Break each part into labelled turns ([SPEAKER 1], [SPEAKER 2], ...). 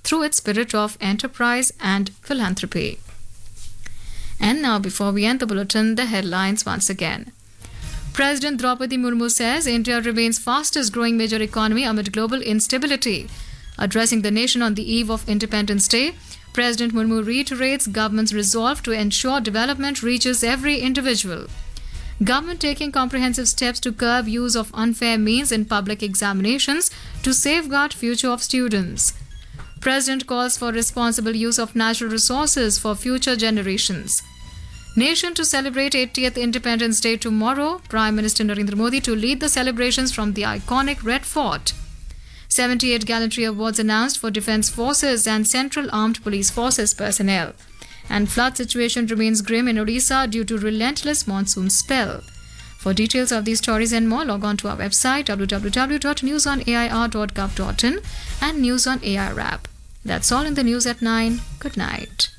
[SPEAKER 1] through its spirit of enterprise and philanthropy. And now, before we end the bulletin, the headlines once again. President Draupadi Murmu says India remains fastest growing major economy amid global instability. Addressing the nation on the eve of Independence Day, President Murmu reiterates government's resolve to ensure development reaches every individual. Government taking comprehensive steps to curb use of unfair means in public examinations to safeguard future of students. President calls for responsible use of natural resources for future generations. Nation to celebrate 80th Independence Day tomorrow. Prime Minister Narendra Modi to lead the celebrations from the iconic Red Fort. 78 gallantry awards announced for defense forces and central armed police forces personnel. And flood situation remains grim in Odisha due to relentless monsoon spell. For details of these stories and more, log on to our website www.newsonair.gov.in and News on AIR app. That's all in the news at 9. Good night.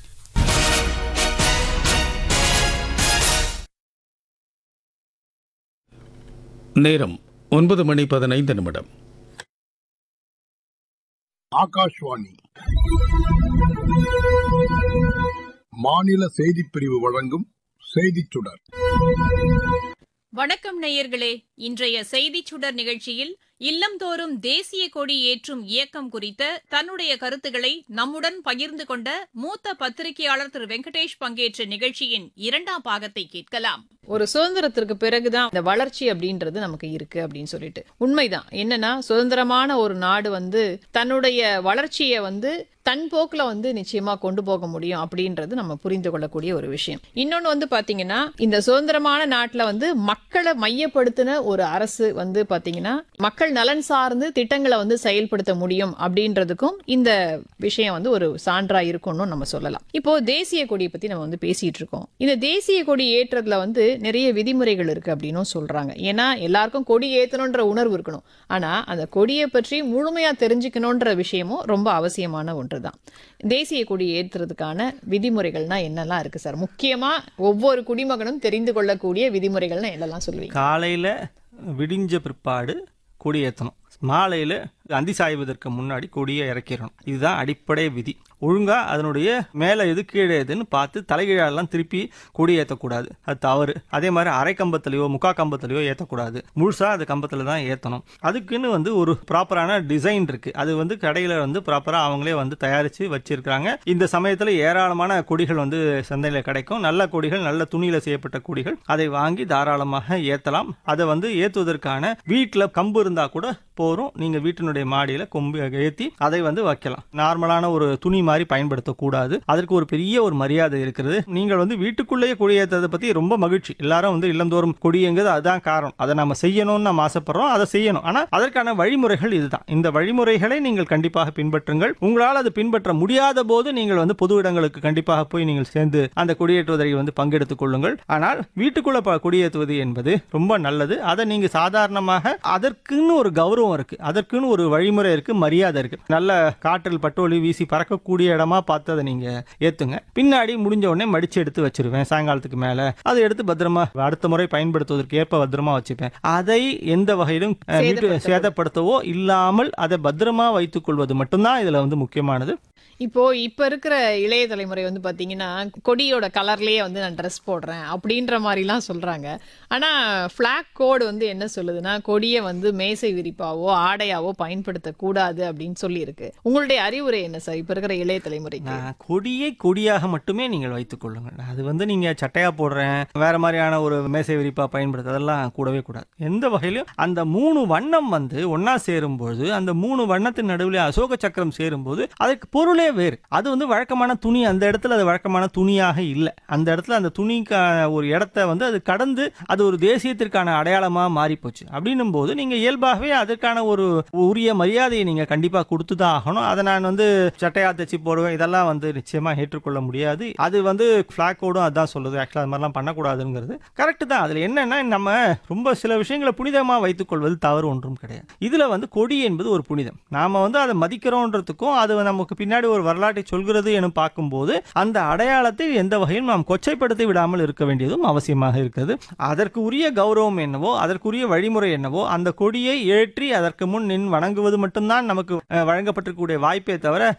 [SPEAKER 2] நேரம் ஒன்பது மணி பதினைந்து நிமிடம்
[SPEAKER 3] ஆகாஷ்வாணி மாநில செய்திப் பிரிவு வழங்கும் செய்திச் சுடர்
[SPEAKER 4] வணக்கம் நேயர்களே இன்றைய செய்திச் சுடர் நிகழ்ச்சியில் இல்லம்தோறும் தேசிய கொடி ஏற்றும் இயக்கம் குறித்த தன்னுடைய கருத்துக்களை நம்முடன் பகிர்ந்து கொண்ட மூத்த பத்திரிகையாளர் திரு வெங்கடேஷ் பங்கேற்ற நிகழ்ச்சியின் இரண்டாம் பாகத்தை கேட்கலாம்
[SPEAKER 5] ஒரு சுதந்திரத்திற்கு பிறகுதான் இந்த வளர்ச்சி அப்படின்றது நமக்கு இருக்கு அப்படின்னு சொல்லிட்டு உண்மைதான் என்னன்னா சுதந்திரமான ஒரு நாடு வந்து தன்னுடைய வளர்ச்சியை வந்து தன் போக்குல வந்து நிச்சயமா கொண்டு போக முடியும் அப்படின்றது நம்ம புரிந்து கொள்ளக்கூடிய ஒரு விஷயம் இன்னொன்னு வந்து பாத்தீங்கன்னா இந்த சுதந்திரமான நாட்டுல வந்து மக்களை மையப்படுத்தின ஒரு அரசு வந்து பாத்தீங்கன்னா மக்கள் நலன் சார்ந்து திட்டங்களை வந்து செயல்படுத்த முடியும் அப்படின்றதுக்கும் இந்த விஷயம் வந்து ஒரு சான்றா இருக்கும்னு நம்ம சொல்லலாம் இப்போ தேசிய கொடியை பத்தி நம்ம வந்து பேசிட்டு இருக்கோம் இந்த தேசிய கொடி ஏற்றதுல வந்து நிறைய விதிமுறைகள் இருக்கு அப்படின்னும் சொல்றாங்க ஏன்னா எல்லாருக்கும் கொடி ஏத்தணுன்ற உணர்வு இருக்கணும் ஆனா அந்த கொடியை பற்றி முழுமையா தெரிஞ்சுக்கணுன்ற விஷயமும் ரொம்ப அவசியமான ஒன்றுதான் தேசிய கொடி ஏற்றுறதுக்கான விதிமுறைகள்னா என்னெல்லாம் இருக்கு சார் முக்கியமா ஒவ்வொரு குடிமகனும் தெரிந்து கொள்ளக்கூடிய விதிமுறைகள்னா என்னெல்லாம் சொல்லுவீங்க
[SPEAKER 6] காலையில் விடிஞ்ச பிற்பாடு கொடி ஏற்றணும் மாலையில் அந்தி சாய்வதற்கு முன்னாடி கொடியை இறக்கிடணும் இதுதான் அடிப்படை விதி ஒழுங்காக அதனுடைய மேலே எது கீழே எதுன்னு பார்த்து தலைகீழெல்லாம் திருப்பி கொடி ஏற்றக்கூடாது அது தவறு அதே மாதிரி அரை கம்பத்துலையோ முக்கா கம்பத்துலையோ ஏற்றக்கூடாது முழுசாக அது கம்பத்தில் தான் ஏற்றணும் அதுக்குன்னு வந்து ஒரு ப்ராப்பரான டிசைன் இருக்குது அது வந்து கடையில் வந்து ப்ராப்பராக அவங்களே வந்து தயாரித்து வச்சிருக்காங்க இந்த சமயத்தில் ஏராளமான கொடிகள் வந்து சந்தையில் கிடைக்கும் நல்ல கொடிகள் நல்ல துணியில் செய்யப்பட்ட கொடிகள் அதை வாங்கி தாராளமாக ஏற்றலாம் அதை வந்து ஏற்றுவதற்கான வீட்டில் கம்பு இருந்தால் கூட போகிறோம் நீங்கள் வீட்டினுடைய மாடியில் கொம்பு ஏற்றி அதை வந்து வைக்கலாம் நார்மலான ஒரு துணி மாதிரி பயன்படுத்தக்கூடாது அதற்கு ஒரு பெரிய ஒரு மரியாதை இருக்கிறது நீங்கள் வந்து வீட்டுக்குள்ளேயே கொடியேற்றதை பற்றி ரொம்ப மகிழ்ச்சி எல்லாரும் வந்து இல்லந்தோறும் கொடியேங்கிறது அதுதான் காரணம் அதை நம்ம செய்யணும்னு நம்ம ஆசைப்படுறோம் அதை செய்யணும் ஆனால் அதற்கான வழிமுறைகள் இதுதான் இந்த வழிமுறைகளை நீங்கள் கண்டிப்பாக பின்பற்றுங்கள் உங்களால் அது பின்பற்ற முடியாத போது நீங்கள் வந்து பொது இடங்களுக்கு கண்டிப்பாக போய் நீங்கள் சேர்ந்து அந்த கொடியேற்றுவதை வந்து பங்கெடுத்துக் கொள்ளுங்கள் ஆனால் வீட்டுக்குள்ள ப- கொடியேற்றுவது என்பது ரொம்ப நல்லது அதை நீங்க சாதாரணமாக அதற்குன்னு ஒரு கௌரவம் இருக்கு அதற்குன்னு ஒரு வழிமுறை இருக்கு மரியாதை இருக்கு நல்ல காற்றில் பட்டோலி வீசி பறக்கக்கூடிய இடமா பார்த்து அதை நீங்க ஏத்துங்க பின்னாடி முடிஞ்ச உடனே மடிச்சு எடுத்து வச்சிருவேன் சாயங்காலத்துக்கு மேல அதை எடுத்து பத்திரமா அடுத்த முறை பயன்படுத்துவதற்கு ஏற்ப பத்திரமா வச்சுப்பேன் அதை எந்த வகையிலும் அஹ், வீட்டு
[SPEAKER 5] சேதப்படுத்த-
[SPEAKER 6] சேதப்படுத்தவோ இல்லாமல் அதை பத்திரமா வைத்துக் கொள்வது மட்டும்தான் இதுல வந்து முக்கியமானது
[SPEAKER 5] இப்போ இப்ப இருக்கிற இளைய தலைமுறை வந்து பாத்தீங்கன்னா கொடியோட கலர்லயே வந்து நான் ட்ரெஸ் போடுறேன் அப்படின்ற மாதிரிலாம் சொல்றாங்க ஆனா பிளாக் கோடு வந்து என்ன சொல்லுதுன்னா கொடியை வந்து மேசை விரிப்பாவோ ஆடையாவோ பயன்படுத்த கூடாது அப்படின்னு சொல்லி இருக்கு உங்களுடைய அறிவுரை என்ன சார் இப்ப இருக்கிற இளைய தலைமுறைக்கு
[SPEAKER 6] நான் கொடியை கொடியாக மட்டுமே நீங்கள் வைத்துக் கொள்ளுங்கள் அது வந்து நீங்க சட்டையா போடுறேன் வேற மாதிரியான ஒரு மேசை விரிப்பா பயன்படுத்த அதெல்லாம் கூடவே கூடாது எந்த வகையிலும் அந்த மூணு வண்ணம் வந்து ஒண்ணா சேரும்போது அந்த மூணு வண்ணத்தின் நடுவில் அசோக சக்கரம் சேரும்போது அதுக்கு பொருளே வேறு அது வந்து வழக்கமான துணி அந்த இடத்துல அது வழக்கமான துணியாக இல்லை அந்த இடத்துல அந்த துணிக்கான ஒரு இடத்த வந்து அது கடந்து அது ஒரு தேசியத்திற்கான அடையாளமா மாறி போச்சு அப்படின்னும் போது நீங்க இயல்பாகவே அதற்கான ஒரு உரிய மரியாதையை நீங்க கண்டிப்பா கொடுத்து தான் ஆகணும் அதை நான் வந்து சட்டையா தச்சு போடுவேன் இதெல்லாம் வந்து நிச்சயமா ஏற்றுக்கொள்ள முடியாது அது வந்து ஃபிளாக் கோடும் அதான் சொல்லுது ஆக்சுவலாக அது மாதிரிலாம் பண்ணக்கூடாதுங்கிறது கரெக்ட் தான் அதுல என்னன்னா நம்ம ரொம்ப சில விஷயங்களை புனிதமா வைத்துக் கொள்வது தவறு ஒன்றும் கிடையாது இதுல வந்து கொடி என்பது ஒரு புனிதம் நாம வந்து அதை மதிக்கிறோன்றதுக்கும் அது நமக்கு பின்னாடி ஒரு வரலாற்றை சொல்கிறது என பார்க்கும்போது அந்த அடையாளத்தை எந்த வகையிலும் நாம் கொச்சைப்படுத்தி விடாமல் இருக்க வேண்டியதும் அவசியமாக இருக்கிறது அதற்கு உரிய கௌரவம் என்னவோ அதற்குரிய வழிமுறை என்னவோ அந்த கொடியை ஏற்றி அதற்கு முன் நின் வணங்குவது மட்டும்தான் நமக்கு அஹ், வழங்கப்பட்டிருக்கக்கூடிய வாய்ப்பே தவிர